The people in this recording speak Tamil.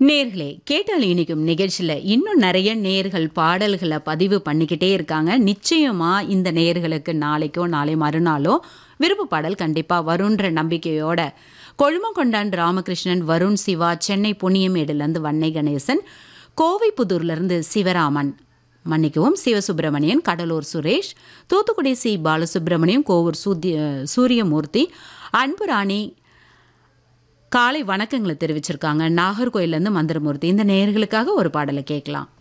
நேர்களே கேட்டால் இனிக்கும் நிகழ்ச்சியில் இன்னும் நிறைய நேர்கள் பாடல்களை பதிவு பண்ணிக்கிட்டே இருக்காங்க நிச்சயமா இந்த நேர்களுக்கு நாளைக்கோ நாளை மறுநாளோ விருப்ப பாடல் கண்டிப்பாக வருன்ற நம்பிக்கையோட கொழுமங்கொண்டான் ராமகிருஷ்ணன் வருண் சிவா சென்னை புண்ணியமேடுலேருந்து வன்னை கணேசன் கோவை புதூர்லேருந்து சிவராமன் மன்னிக்கவும் சிவசுப்பிரமணியன் கடலூர் சுரேஷ் தூத்துக்குடி சி பாலசுப்ரமணியம் கோவூர் சூத்திய சூரியமூர்த்தி அன்புராணி காலை வணக்கங்களை தெரிவிச்சிருக்காங்க நாகர்கோயிலேருந்து மந்திரமூர்த்தி இந்த நேயர்களுக்காக ஒரு பாடலை கேட்கலாம்